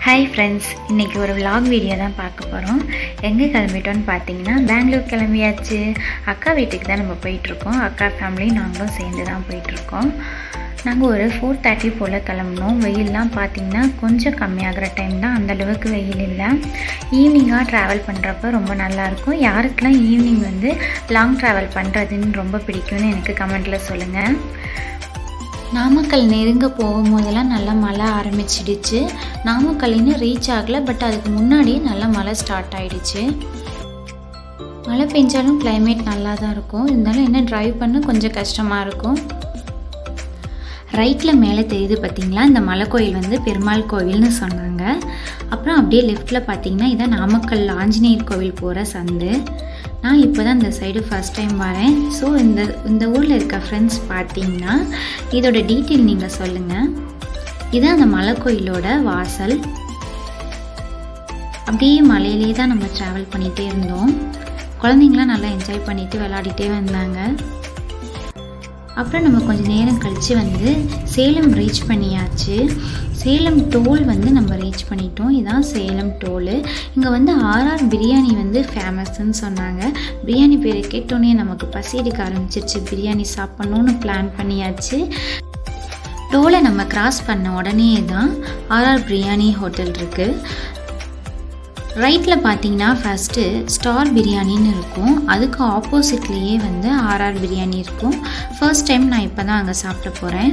hi friends இன்றைக்கி ஒரு vlog video தான் பார்க்க போகிறோம் எங்கே கிளம்பிட்டோன்னு பார்த்தீங்கன்னா பெங்களூர் கிளம்பியாச்சு அக்கா வீட்டுக்கு தான் நம்ம போயிட்டுருக்கோம் அக்கா ஃபேமிலி நாங்களும் சேர்ந்து தான் போயிட்டுருக்கோம் நாங்கள் ஒரு ஃபோர் தேர்ட்டி போல் கிளம்புனோம் வெயிலெலாம் பார்த்தீங்கன்னா கொஞ்சம் கம்மியாகிற டைம் தான் அந்தளவுக்கு வெயில் இல்லை ஈவினிங்காக ட்ராவல் பண்ணுறப்ப ரொம்ப நல்லாயிருக்கும் யாருக்கெல்லாம் ஈவினிங் வந்து லாங் ட்ராவல் பண்ணுறதுன்னு ரொம்ப பிடிக்கும்னு எனக்கு கமெண்ட்டில் சொல்லுங்கள் நாமக்கல் நெருங்க போகும்போதெல்லாம் நல்லா மழை ஆரம்பிச்சிடுச்சு நாமக்கல் இன்னும் ரீச் ஆகலை பட் அதுக்கு முன்னாடியே நல்லா மழை ஸ்டார்ட் ஆயிடுச்சு மழை பெஞ்சாலும் கிளைமேட் நல்லா தான் இருக்கும் இருந்தாலும் என்ன டிரைவ் பண்ண கொஞ்சம் கஷ்டமாக இருக்கும் ரைட்டில் மேலே தெரியுது பார்த்தீங்களா இந்த மலை கோயில் வந்து பெருமாள் கோவில்னு சொன்னாங்க அப்புறம் அப்படியே லெஃப்ட்டில் பார்த்தீங்கன்னா இதான் நாமக்கல் ஆஞ்சநேயர் கோவில் போகிற சந்து நான் இப்போ தான் இந்த சைடு ஃபஸ்ட் டைம் வரேன் ஸோ இந்த இந்த ஊரில் இருக்க ஃப்ரெண்ட்ஸ் பார்த்தீங்கன்னா இதோட டீட்டெயில் நீங்கள் சொல்லுங்கள் இதான் அந்த மலை கோயிலோட வாசல் அப்படியே மலையிலே தான் நம்ம ட்ராவல் பண்ணிகிட்டே இருந்தோம் குழந்தைங்களாம் நல்லா என்ஜாய் பண்ணிட்டு விளையாடிட்டே வந்தாங்க அப்புறம் நம்ம கொஞ்சம் நேரம் கழித்து வந்து சேலம் ரீச் பண்ணியாச்சு சேலம் டோல் வந்து நம்ம ரீச் பண்ணிட்டோம் இதான் சேலம் டோலு இங்கே வந்து ஆர்ஆர் பிரியாணி வந்து ஃபேமஸ்ன்னு சொன்னாங்க பிரியாணி பேரை கேட்டோன்னே நமக்கு பசி எடுக்க ஆரம்பிச்சிருச்சு பிரியாணி சாப்பிட்ணுன்னு பிளான் பண்ணியாச்சு டோலை நம்ம கிராஸ் பண்ண உடனே தான் ஆர்ஆர் பிரியாணி ஹோட்டல் இருக்குது ரைட்டில் பார்த்தீங்கன்னா ஃபஸ்ட்டு ஸ்டார் பிரியாணின்னு இருக்கும் அதுக்கு ஆப்போசிட்லேயே வந்து ஆர்ஆர் பிரியாணி இருக்கும் ஃபர்ஸ்ட் டைம் நான் இப்போ தான் அங்கே சாப்பிட போகிறேன்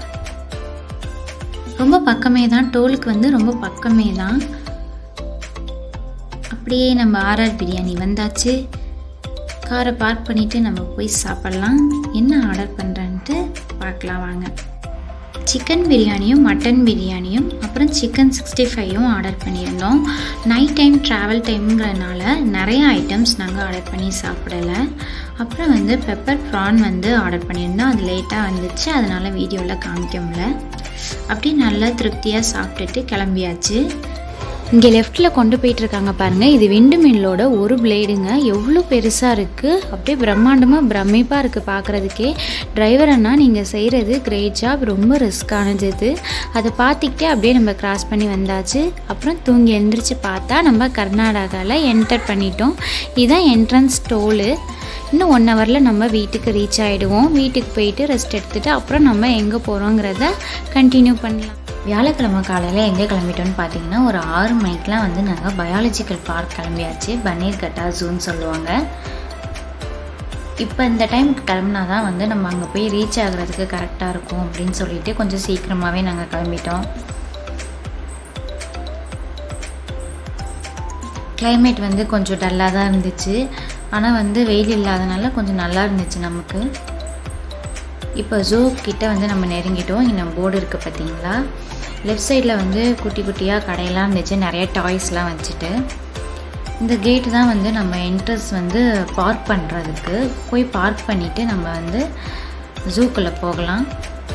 ரொம்ப பக்கமே தான் டோலுக்கு வந்து ரொம்ப பக்கமே தான் அப்படியே நம்ம ஆர்ஆர் பிரியாணி வந்தாச்சு காரை பார்க் பண்ணிவிட்டு நம்ம போய் சாப்பிட்லாம் என்ன ஆர்டர் பண்ணுறேன்ட்டு பார்க்கலாம் வாங்க சிக்கன் பிரியாணியும் மட்டன் பிரியாணியும் அப்புறம் சிக்கன் சிக்ஸ்டி ஃபைவும் ஆர்டர் பண்ணியிருந்தோம் நைட் டைம் ட்ராவல் டைம்ங்கிறனால நிறைய ஐட்டம்ஸ் நாங்கள் ஆர்டர் பண்ணி சாப்பிடலை அப்புறம் வந்து பெப்பர் ப்ரான் வந்து ஆர்டர் பண்ணியிருந்தோம் அது லேட்டாக வந்துச்சு அதனால் வீடியோவில் காமிக்க முடியல அப்படியே நல்லா திருப்தியாக சாப்பிட்டுட்டு கிளம்பியாச்சு இங்கே லெஃப்ட்டில் கொண்டு போயிட்டுருக்காங்க பாருங்கள் இது விண்டு மில்லோட ஒரு பிளேடுங்க எவ்வளோ பெருசாக இருக்குது அப்படியே பிரம்மாண்டமாக பிரமிப்பாக இருக்குது பார்க்குறதுக்கே டிரைவர் அண்ணா நீங்கள் செய்கிறது கிரேட் ஜாப் ரொம்ப ரிஸ்க்கானது இது அதை பார்த்துக்கிட்டே அப்படியே நம்ம கிராஸ் பண்ணி வந்தாச்சு அப்புறம் தூங்கி எழுந்திரிச்சு பார்த்தா நம்ம கர்நாடகாவில் என்டர் பண்ணிட்டோம் இதுதான் என்ட்ரன்ஸ் டோலு இன்னும் ஒன் ஹவரில் நம்ம வீட்டுக்கு ரீச் ஆகிடுவோம் வீட்டுக்கு போயிட்டு ரெஸ்ட் எடுத்துகிட்டு அப்புறம் நம்ம எங்கே போகிறோங்கிறத கண்டினியூ பண்ணலாம் வியாழக்கிழமை காலையில் எங்கே கிளம்பிட்டோம்னு பார்த்தீங்கன்னா ஒரு ஆறு மணிக்கெலாம் வந்து நாங்கள் பயாலஜிக்கல் பார்க் கிளம்பியாச்சு பன்னீர்கட்டா ஜூன்னு சொல்லுவாங்க இப்போ இந்த டைமுக்கு கிளம்புனா தான் வந்து நம்ம அங்கே போய் ரீச் ஆகுறதுக்கு கரெக்டாக இருக்கும் அப்படின்னு சொல்லிட்டு கொஞ்சம் சீக்கிரமாகவே நாங்கள் கிளம்பிட்டோம் கிளைமேட் வந்து கொஞ்சம் டல்லாக தான் இருந்துச்சு ஆனால் வந்து வெயில் இல்லாதனால கொஞ்சம் நல்லா இருந்துச்சு நமக்கு இப்போ ஜூ கிட்ட வந்து நம்ம நெருங்கிட்டோம் இங்கே போர்டு இருக்குது பார்த்தீங்களா லெஃப்ட் சைடில் வந்து குட்டி குட்டியாக கடையெல்லாம் இருந்துச்சு நிறைய டாய்ஸ்லாம் வச்சுட்டு இந்த கேட்டு தான் வந்து நம்ம என்ட்ரன்ஸ் வந்து பார்க் பண்ணுறதுக்கு போய் பார்க் பண்ணிவிட்டு நம்ம வந்து ஜூக்குள்ளே போகலாம்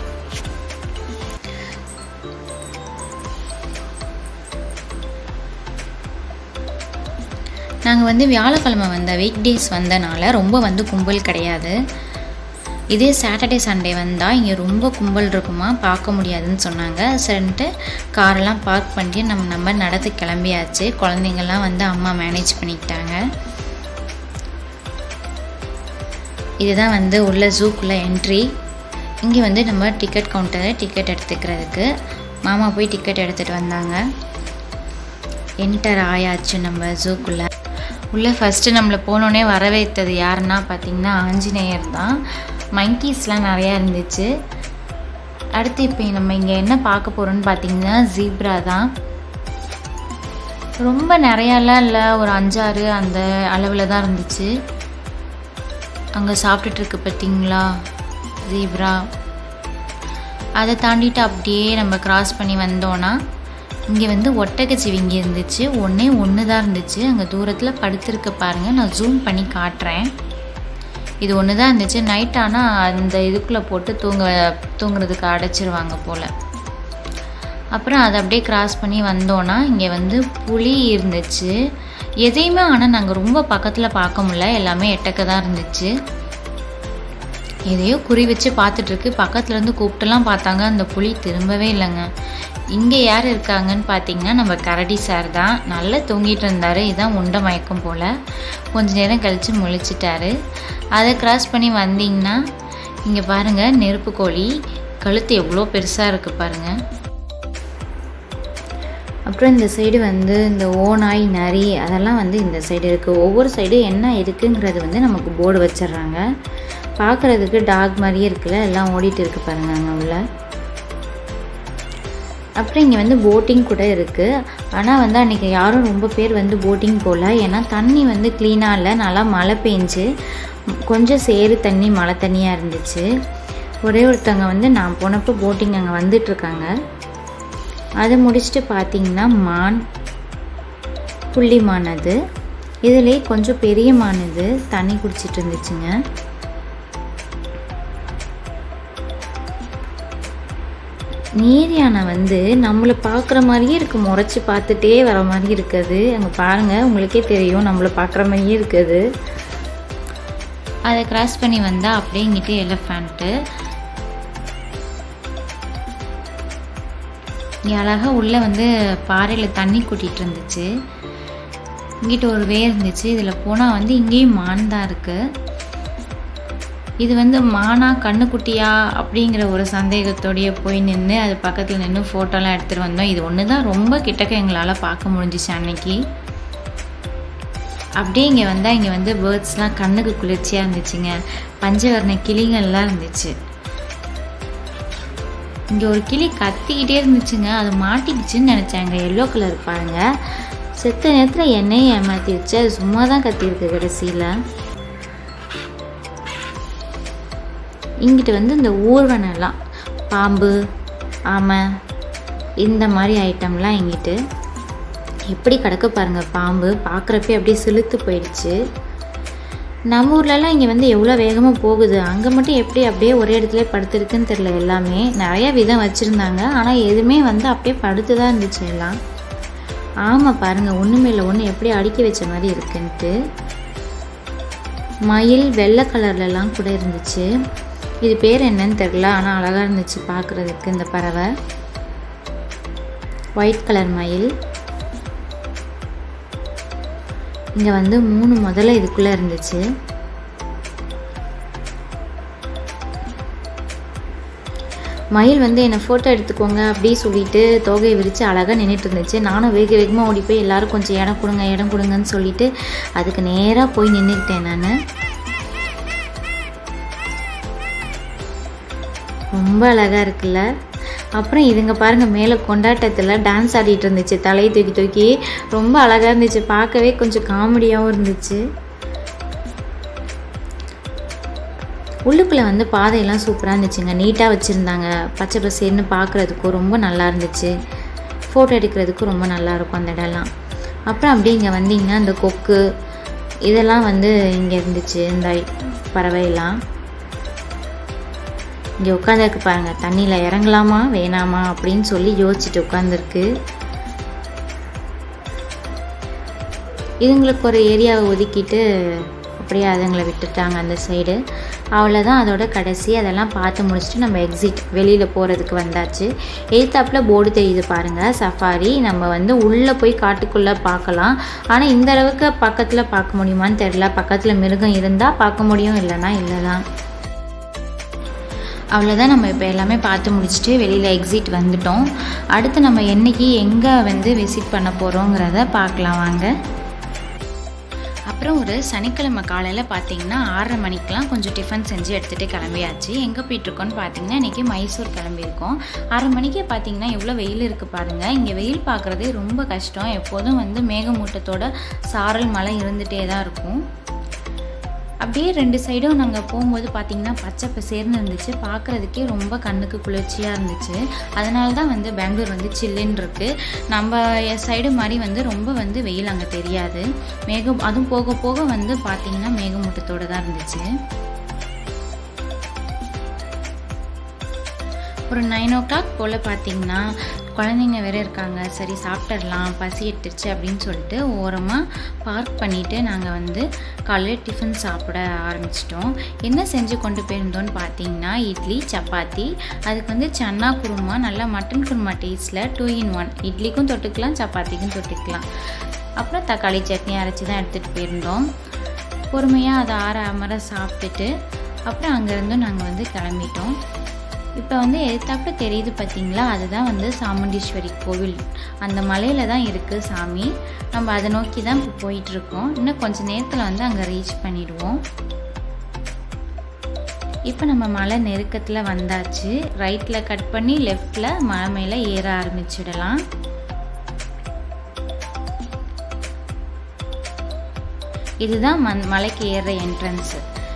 நாங்கள் வந்து வியாழக்கிழமை வந்த வீக் டேஸ் வந்தனால ரொம்ப வந்து கும்பல் கிடையாது இதே சாட்டர்டே சண்டே வந்தால் இங்கே ரொம்ப கும்பல் இருக்குமா பார்க்க முடியாதுன்னு சொன்னாங்க சரின்ட்டு காரெல்லாம் பார்க் பண்ணி நம்ம நம்ம நடந்து கிளம்பியாச்சு குழந்தைங்கள்லாம் வந்து அம்மா மேனேஜ் பண்ணிக்கிட்டாங்க இதுதான் வந்து உள்ள ஜூக்குள்ளே என்ட்ரி இங்கே வந்து நம்ம டிக்கெட் கவுண்டரை டிக்கெட் எடுத்துக்கிறதுக்கு மாமா போய் டிக்கெட் எடுத்துகிட்டு வந்தாங்க என்டர் ஆயாச்சு நம்ம ஜூக்குள்ளே உள்ளே ஃபஸ்ட்டு நம்மளை போனோடனே வரவேற்றது யாருன்னா பார்த்திங்கன்னா ஆஞ்சநேயர் தான் மங்கீஸ்லாம் நிறையா இருந்துச்சு அடுத்து இப்போ நம்ம இங்கே என்ன பார்க்க போகிறோன்னு பார்த்தீங்கன்னா ஜீப்ரா தான் ரொம்ப நிறையாலாம் இல்லை ஒரு அஞ்சாறு அந்த அளவில் தான் இருந்துச்சு அங்கே சாப்பிட்டுட்ருக்கு பார்த்தீங்களா ஜீப்ரா அதை தாண்டிட்டு அப்படியே நம்ம கிராஸ் பண்ணி வந்தோன்னா இங்கே வந்து ஒட்டகச்சிவிங்கி இருந்துச்சு ஒன்றே ஒன்று தான் இருந்துச்சு அங்கே தூரத்தில் படுத்துருக்க பாருங்கள் நான் ஜூம் பண்ணி காட்டுறேன் இது ஒன்று தான் இருந்துச்சு நைட் ஆனால் அந்த இதுக்குள்ளே போட்டு தூங்க தூங்குறதுக்கு அடைச்சிருவாங்க போல் அப்புறம் அதை அப்படியே கிராஸ் பண்ணி வந்தோன்னா இங்கே வந்து புளி இருந்துச்சு எதையுமே ஆனால் நாங்கள் ரொம்ப பக்கத்தில் பார்க்க முடியல எல்லாமே எட்டக்க தான் இருந்துச்சு எதையோ குறி வச்சு பார்த்துட்ருக்கு பக்கத்துலேருந்து கூப்பிட்டுலாம் பார்த்தாங்க அந்த புலி திரும்பவே இல்லைங்க இங்கே யார் இருக்காங்கன்னு பார்த்தீங்கன்னா நம்ம கரடி சார் தான் நல்லா தூங்கிட்டு இருந்தார் இதான் உண்டை மயக்கம் போல் கொஞ்ச நேரம் கழித்து முழிச்சிட்டாரு அதை கிராஸ் பண்ணி வந்தீங்கன்னா இங்கே பாருங்கள் நெருப்பு கோழி கழுத்து எவ்வளோ பெருசாக இருக்குது பாருங்கள் அப்புறம் இந்த சைடு வந்து இந்த ஓநாய் நரி அதெல்லாம் வந்து இந்த சைடு இருக்குது ஒவ்வொரு சைடு என்ன இருக்குங்கிறது வந்து நமக்கு போர்டு வச்சிடுறாங்க பார்க்குறதுக்கு டாக் மாதிரியே இருக்குல்ல எல்லாம் ஓடிட்டு இருக்கு பாருங்க அங்கே உள்ள அப்புறம் இங்கே வந்து போட்டிங் கூட இருக்குது ஆனால் வந்து அன்றைக்கி யாரும் ரொம்ப பேர் வந்து போட்டிங் போகல ஏன்னா தண்ணி வந்து க்ளீனாக இல்லை நல்லா மழை பெஞ்சு கொஞ்சம் சேறு தண்ணி மழை தண்ணியாக இருந்துச்சு ஒரே ஒருத்தவங்க வந்து நான் போனப்போ போட்டிங் அங்கே வந்துட்டுருக்காங்க அதை முடிச்சுட்டு பார்த்தீங்கன்னா மான் புள்ளி மான் அது இதிலே கொஞ்சம் பெரிய மான் இது தண்ணி குடிச்சிட்டு இருந்துச்சுங்க நீர் யானை வந்து நம்மளை பார்க்குற மாதிரியே இருக்கு முறைச்சி பார்த்துட்டே வர மாதிரி இருக்குது அங்கே பாருங்கள் உங்களுக்கே தெரியும் நம்மளை பார்க்குற மாதிரியே இருக்குது அதை கிராஸ் பண்ணி வந்தால் அப்படியே இங்கிட்டு எலஃபேண்ட்டு இங்கே அழகாக உள்ளே வந்து பாறையில் தண்ணி கூட்டிகிட்டு இருந்துச்சு இங்கிட்ட ஒரு வே இருந்துச்சு இதில் போனால் வந்து இங்கேயும் மான் தான் இருக்குது இது வந்து மானா கண்ணுக்குட்டியா அப்படிங்கிற ஒரு சந்தேகத்தோடையே போய் நின்று அது பக்கத்தில் நின்று ஃபோட்டோலாம் எடுத்துகிட்டு வந்தோம் இது ஒன்று தான் ரொம்ப கிட்டக்க எங்களால் பார்க்க முடிஞ்சிச்சு அன்னைக்கு அப்படியே இங்கே வந்தால் இங்கே வந்து பேர்ட்ஸ்லாம் கண்ணுக்கு குளிர்ச்சியாக இருந்துச்சுங்க பஞ்சவர்ண கிளிகள்லாம் இருந்துச்சு இங்கே ஒரு கிளி கத்திக்கிட்டே இருந்துச்சுங்க அது மாட்டிக்கிச்சுன்னு நினச்சாங்க எல்லோ கலர் பாருங்க செத்த நேரத்தில் என்னையும் ஏமாத்திருச்சு அது சும்மா தான் கத்திருக்கு கடைசியில் இங்கிட்டு வந்து இந்த ஊர்வனெல்லாம் பாம்பு ஆமை இந்த மாதிரி ஐட்டம்லாம் இங்கிட்டு எப்படி கிடக்க பாருங்கள் பாம்பு பார்க்குறப்பே அப்படியே செலுத்து போயிடுச்சு நம்ம ஊர்லலாம் இங்கே வந்து எவ்வளோ வேகமாக போகுது அங்கே மட்டும் எப்படி அப்படியே ஒரே இடத்துல படுத்துருக்குன்னு தெரில எல்லாமே நிறைய விதம் வச்சுருந்தாங்க ஆனால் எதுவுமே வந்து அப்படியே படுத்து தான் இருந்துச்சு எல்லாம் ஆமாம் பாருங்கள் ஒன்றுமே இல்லை ஒன்று எப்படி அடுக்கி வச்ச மாதிரி இருக்குன்ட்டு மயில் வெள்ளை கலர்லலாம் கூட இருந்துச்சு இது பேர் என்னன்னு தெரில ஆனால் அழகாக இருந்துச்சு பார்க்குறதுக்கு இந்த பறவை ஒயிட் கலர் மயில் இங்கே வந்து மூணு முதல்ல இதுக்குள்ளே இருந்துச்சு மயில் வந்து என்னை ஃபோட்டோ எடுத்துக்கோங்க அப்படி சொல்லிட்டு தோகையை விரித்து அழகாக நின்றுட்டு இருந்துச்சு நானும் வேக வேகமாக ஓடி போய் எல்லோரும் கொஞ்சம் இடம் கொடுங்க இடம் கொடுங்கன்னு சொல்லிட்டு அதுக்கு நேராக போய் நின்றுக்கிட்டேன் நான் ரொம்ப அழகாக இருக்குல்ல அப்புறம் இதுங்க பாருங்கள் மேலே கொண்டாட்டத்தில் டான்ஸ் ஆடிட்டு இருந்துச்சு தலையை தூக்கி தூக்கி ரொம்ப அழகாக இருந்துச்சு பார்க்கவே கொஞ்சம் காமெடியாகவும் இருந்துச்சு உள்ளுக்குள்ளே வந்து பாதையெல்லாம் சூப்பராக இருந்துச்சுங்க நீட்டாக வச்சுருந்தாங்க பச்சை பசேர்னு பார்க்குறதுக்கும் ரொம்ப நல்லா இருந்துச்சு ஃபோட்டோ எடுக்கிறதுக்கும் ரொம்ப நல்லாயிருக்கும் அந்த இடம்லாம் அப்புறம் அப்படியே இங்கே வந்தீங்கன்னா இந்த கொக்கு இதெல்லாம் வந்து இங்கே இருந்துச்சு இந்த பறவையெல்லாம் இங்கே உட்காந்துருக்கு பாருங்கள் தண்ணியில் இறங்கலாமா வேணாமா அப்படின்னு சொல்லி யோசிச்சுட்டு உட்காந்துருக்கு இதுங்களுக்கு ஒரு ஏரியாவை ஒதுக்கிட்டு அப்படியே அதுங்களை விட்டுட்டாங்க அந்த சைடு அவ்வளோதான் அதோட கடைசி அதெல்லாம் பார்த்து முடிச்சுட்டு நம்ம எக்ஸிட் வெளியில் போகிறதுக்கு வந்தாச்சு எய்த்தாப்பில் போர்டு தெரியுது பாருங்கள் சஃபாரி நம்ம வந்து உள்ளே போய் காட்டுக்குள்ளே பார்க்கலாம் ஆனால் இந்த அளவுக்கு பக்கத்தில் பார்க்க முடியுமான்னு தெரில பக்கத்தில் மிருகம் இருந்தால் பார்க்க முடியும் இல்லைன்னா இல்லை தான் அவ்வளோதான் நம்ம இப்போ எல்லாமே பார்த்து முடிச்சுட்டு வெளியில் எக்ஸிட் வந்துட்டோம் அடுத்து நம்ம என்றைக்கு எங்கே வந்து விசிட் பண்ண போகிறோங்கிறத பார்க்கலாம் வாங்க அப்புறம் ஒரு சனிக்கிழமை காலையில் பார்த்தீங்கன்னா ஆறரை மணிக்கெலாம் கொஞ்சம் டிஃபன் செஞ்சு எடுத்துகிட்டு கிளம்பியாச்சு எங்கே போயிட்டுருக்கோன்னு பார்த்தீங்கன்னா இன்றைக்கி மைசூர் கிளம்பியிருக்கோம் ஆறு மணிக்கே பார்த்தீங்கன்னா எவ்வளோ வெயில் இருக்குது பாருங்கள் இங்கே வெயில் பார்க்குறதே ரொம்ப கஷ்டம் எப்போதும் வந்து மேகமூட்டத்தோட சாரல் மழை இருந்துகிட்டே தான் இருக்கும் அப்படியே ரெண்டு சைடும் நாங்கள் போகும்போது பார்த்திங்கன்னா பச்சை பசேர்னு இருந்துச்சு பார்க்குறதுக்கே ரொம்ப கண்ணுக்கு குளிர்ச்சியாக இருந்துச்சு அதனால தான் வந்து பெங்களூர் வந்து சில்லுன்னு இருக்குது நம்ம சைடு மாதிரி வந்து ரொம்ப வந்து வெயில் அங்கே தெரியாது மேகம் அதுவும் போக போக வந்து பார்த்திங்கன்னா மேகமூட்டத்தோடு தான் இருந்துச்சு ஒரு நைன் ஓ கிளாக் போல் பார்த்தீங்கன்னா குழந்தைங்க வேற இருக்காங்க சரி சாப்பிட்டுடலாம் பசி எடுத்துருச்சு அப்படின்னு சொல்லிட்டு ஓரமாக பார்க் பண்ணிவிட்டு நாங்கள் வந்து காலையில் டிஃபன் சாப்பிட ஆரம்பிச்சிட்டோம் என்ன செஞ்சு கொண்டு போயிருந்தோம்னு பார்த்தீங்கன்னா இட்லி சப்பாத்தி அதுக்கு வந்து சன்னா குருமா நல்லா மட்டன் குருமா டேஸ்ட்டில் டூ இன் ஒன் இட்லிக்கும் தொட்டுக்கலாம் சப்பாத்திக்கும் தொட்டுக்கலாம் அப்புறம் தக்காளி சட்னி அரைச்சி தான் எடுத்துகிட்டு போயிருந்தோம் பொறுமையாக அதை ஆற அமர சாப்பிட்டுட்டு அப்புறம் அங்கேருந்து நாங்கள் வந்து கிளம்பிட்டோம் இப்போ வந்து எதிர்த்தாப்புல தெரியுது பார்த்தீங்களா அதுதான் வந்து சாமுண்டீஸ்வரி கோவில் அந்த மலையில் தான் இருக்குது சாமி நம்ம அதை நோக்கி தான் இப்போ போயிட்டுருக்கோம் இன்னும் கொஞ்சம் நேரத்தில் வந்து அங்கே ரீச் பண்ணிடுவோம் இப்போ நம்ம மலை நெருக்கத்தில் வந்தாச்சு ரைட்டில் கட் பண்ணி லெஃப்டில் மலை மேலே ஏற ஆரம்பிச்சிடலாம் இதுதான் மண் மலைக்கு ஏறுற என்ட்ரன்ஸு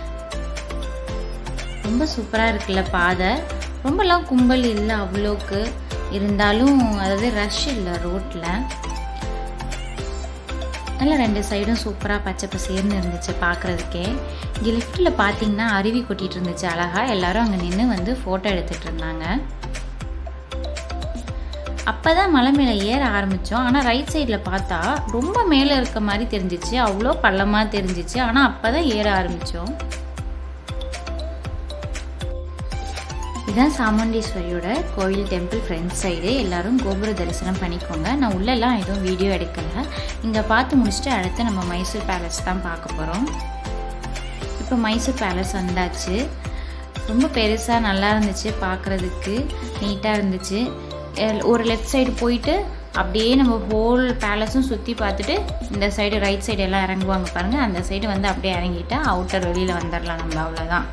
ரொம்ப சூப்பராக இருக்குல்ல பாதை ரொம்பலாம் கும்பல் இல்லை அவ்வளோக்கு இருந்தாலும் அதாவது ரஷ் இல்லை ரோட்டில் நல்லா ரெண்டு சைடும் சூப்பராக பச்சை பசேர்னு இருந்துச்சு பார்க்குறதுக்கே இங்கே லெஃப்ட்டில் பார்த்தீங்கன்னா அருவி கொட்டிகிட்டு இருந்துச்சு அழகாக எல்லாரும் அங்கே நின்று வந்து ஃபோட்டோ எடுத்துகிட்டு இருந்தாங்க அப்போ தான் மலை மேலே ஏற ஆரம்பித்தோம் ஆனால் ரைட் சைடில் பார்த்தா ரொம்ப மேலே இருக்க மாதிரி தெரிஞ்சிச்சு அவ்வளோ பள்ளமாக தெரிஞ்சிச்சு ஆனால் அப்போ தான் ஏற ஆரம்பித்தோம் இதுதான் சாமுண்டீஸ்வரியோட கோயில் டெம்பிள் ஃப்ரண்ட் சைடு எல்லாரும் கோபுர தரிசனம் பண்ணிக்கோங்க நான் உள்ளெல்லாம் எதுவும் வீடியோ எடுக்கலை இங்கே பார்த்து முடிச்சுட்டு அடுத்து நம்ம மைசூர் பேலஸ் தான் பார்க்க போகிறோம் இப்போ மைசூர் பேலஸ் வந்தாச்சு ரொம்ப பெருசாக நல்லா இருந்துச்சு பார்க்குறதுக்கு நீட்டாக இருந்துச்சு ஒரு லெஃப்ட் சைடு போயிட்டு அப்படியே நம்ம ஹோல் பேலஸும் சுற்றி பார்த்துட்டு இந்த சைடு ரைட் சைடு எல்லாம் இறங்குவாங்க பாருங்கள் அந்த சைடு வந்து அப்படியே இறங்கிட்டா அவுட்டர் வெளியில் வந்துடலாம் நம்ம அவ்வளோதான்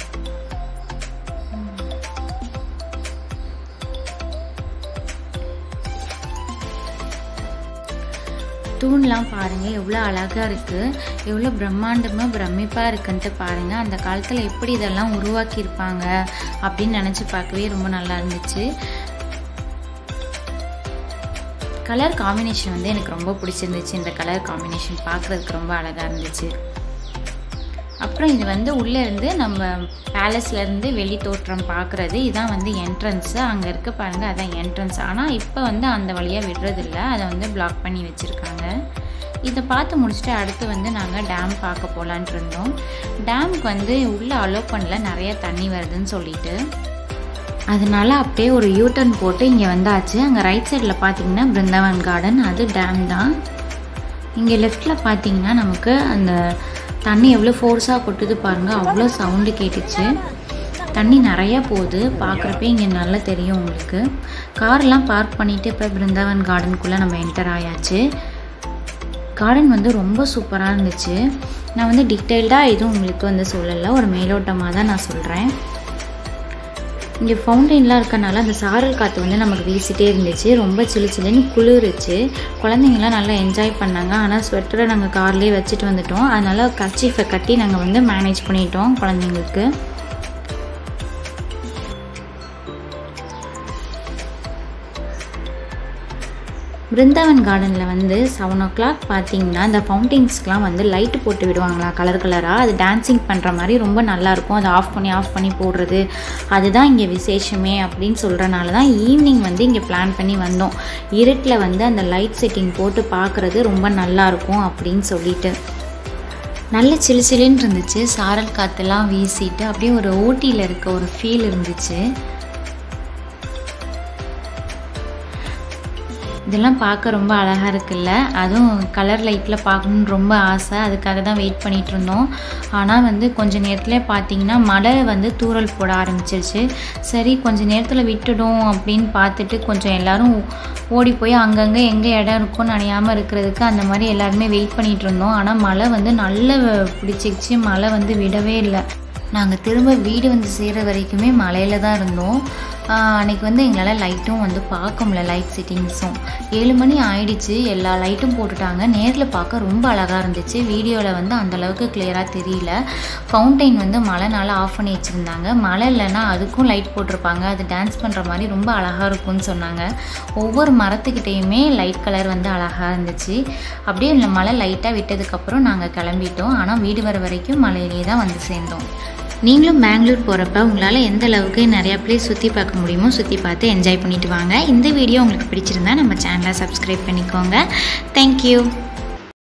தூண்லாம் பாருங்கள் எவ்வளோ அழகாக இருக்குது எவ்வளோ பிரம்மாண்டமாக பிரமிப்பாக இருக்குன்ட்டு பாருங்கள் அந்த காலத்தில் எப்படி இதெல்லாம் உருவாக்கியிருப்பாங்க அப்படின்னு நினச்சி பார்க்கவே ரொம்ப நல்லா இருந்துச்சு கலர் காம்பினேஷன் வந்து எனக்கு ரொம்ப பிடிச்சிருந்துச்சு இந்த கலர் காம்பினேஷன் பார்க்குறதுக்கு ரொம்ப அழகாக இருந்துச்சு அப்புறம் இது வந்து உள்ளே இருந்து நம்ம பேலஸ்லேருந்து வெளி தோற்றம் பார்க்குறது இதுதான் வந்து என்ட்ரன்ஸு அங்கே இருக்க பாருங்கள் அதான் என்ட்ரன்ஸ் ஆனால் இப்போ வந்து அந்த வழியாக விடுறதில்ல அதை வந்து பிளாக் பண்ணி வச்சுருக்காங்க இதை பார்த்து முடிச்சுட்டு அடுத்து வந்து நாங்கள் டேம் பார்க்க போகலான்ட்டு இருந்தோம் டேமுக்கு வந்து உள்ளே அலோவ் பண்ணல நிறைய தண்ணி வருதுன்னு சொல்லிட்டு அதனால அப்படியே ஒரு யூட்டர்ன் போட்டு இங்கே வந்தாச்சு அங்கே ரைட் சைடில் பார்த்தீங்கன்னா பிருந்தாவன் கார்டன் அது டேம் தான் இங்கே லெஃப்டில் பார்த்தீங்கன்னா நமக்கு அந்த தண்ணி எவ்வளோ ஃபோர்ஸாக கொட்டுது பாருங்கள் அவ்வளோ சவுண்டு கேட்டுச்சு தண்ணி நிறையா போகுது பார்க்குறப்ப இங்கே நல்லா தெரியும் உங்களுக்கு கார்லாம் பார்க் பண்ணிவிட்டு இப்போ பிருந்தாவன் கார்டனுக்குள்ளே நம்ம என்டர் ஆயாச்சு கார்டன் வந்து ரொம்ப சூப்பராக இருந்துச்சு நான் வந்து டீட்டெயில்டாக எதுவும் உங்களுக்கு வந்து சொல்லலை ஒரு மேலோட்டமாக தான் நான் சொல்கிறேன் இங்கே ஃபவுண்டெயின்லாம் இருக்கனால அந்த சாரல் காற்று வந்து நமக்கு வீசிட்டே இருந்துச்சு ரொம்ப சிலு சிலுன்னு குளிருச்சு குழந்தைங்களாம் நல்லா என்ஜாய் பண்ணாங்க ஆனால் ஸ்வெட்டரை நாங்கள் கார்லேயே வச்சுட்டு வந்துட்டோம் அதனால் கர்ச்சீஃபை கட்டி நாங்கள் வந்து மேனேஜ் பண்ணிட்டோம் குழந்தைங்களுக்கு பிருந்தாவன் கார்டனில் வந்து செவன் ஓ கிளாக் பார்த்தீங்கன்னா இந்த ஃபவுண்டெயின்ஸ்க்கெலாம் வந்து லைட்டு போட்டு விடுவாங்களா கலர் கலராக அது டான்ஸிங் பண்ணுற மாதிரி ரொம்ப நல்லாயிருக்கும் அதை ஆஃப் பண்ணி ஆஃப் பண்ணி போடுறது அதுதான் இங்கே விசேஷமே அப்படின்னு சொல்கிறனால தான் ஈவினிங் வந்து இங்கே பிளான் பண்ணி வந்தோம் இருட்டில் வந்து அந்த லைட் செட்டிங் போட்டு பார்க்குறது ரொம்ப நல்லாயிருக்கும் அப்படின்னு சொல்லிட்டு நல்ல சிலு சிலுன்னு இருந்துச்சு சாரல் காற்றுலாம் வீசிட்டு அப்படியே ஒரு ஊட்டியில் இருக்க ஒரு ஃபீல் இருந்துச்சு இதெல்லாம் பார்க்க ரொம்ப அழகாக இருக்குல்ல அதுவும் கலர் லைட்டில் பார்க்கணுன்னு ரொம்ப ஆசை அதுக்காக தான் வெயிட் பண்ணிகிட்டு இருந்தோம் ஆனால் வந்து கொஞ்சம் நேரத்தில் பார்த்தீங்கன்னா மழை வந்து தூறல் போட ஆரம்பிச்சிருச்சு சரி கொஞ்சம் நேரத்தில் விட்டுடும் அப்படின்னு பார்த்துட்டு கொஞ்சம் எல்லோரும் ஓடி போய் அங்கங்கே எங்கே இடம் இருக்கும்னு நினையாமல் இருக்கிறதுக்கு அந்த மாதிரி எல்லாருமே வெயிட் பண்ணிகிட்டு இருந்தோம் ஆனால் மழை வந்து நல்ல பிடிச்சிக்கிச்சு மழை வந்து விடவே இல்லை நாங்கள் திரும்ப வீடு வந்து சேர்கிற வரைக்குமே மழையில் தான் இருந்தோம் அன்றைக்கி வந்து எங்களால் லைட்டும் வந்து பார்க்க முடியல லைட் செட்டிங்ஸும் ஏழு மணி ஆயிடுச்சு எல்லா லைட்டும் போட்டுட்டாங்க நேரில் பார்க்க ரொம்ப அழகாக இருந்துச்சு வீடியோவில் வந்து அந்தளவுக்கு கிளியராக தெரியல ஃபவுண்டைன் வந்து மழைனால ஆஃப் பண்ணி வச்சுருந்தாங்க மழை இல்லைன்னா அதுக்கும் லைட் போட்டிருப்பாங்க அது டான்ஸ் பண்ணுற மாதிரி ரொம்ப அழகாக இருக்கும்னு சொன்னாங்க ஒவ்வொரு மரத்துக்கிட்டேயுமே லைட் கலர் வந்து அழகாக இருந்துச்சு அப்படியே இந்த மழை லைட்டாக விட்டதுக்கப்புறம் நாங்கள் கிளம்பிட்டோம் ஆனால் வீடு வர வரைக்கும் மழையிலே தான் வந்து சேர்ந்தோம் நீங்களும் பெங்களூர் போகிறப்ப உங்களால் எந்த அளவுக்கு நிறையா பிளேஸ் சுற்றி பார்க்க முடியுமோ சுற்றி பார்த்து என்ஜாய் பண்ணிட்டு வாங்க இந்த வீடியோ உங்களுக்கு பிடிச்சிருந்தா நம்ம சேனலை சப்ஸ்கிரைப் பண்ணிக்கோங்க தேங்க்யூ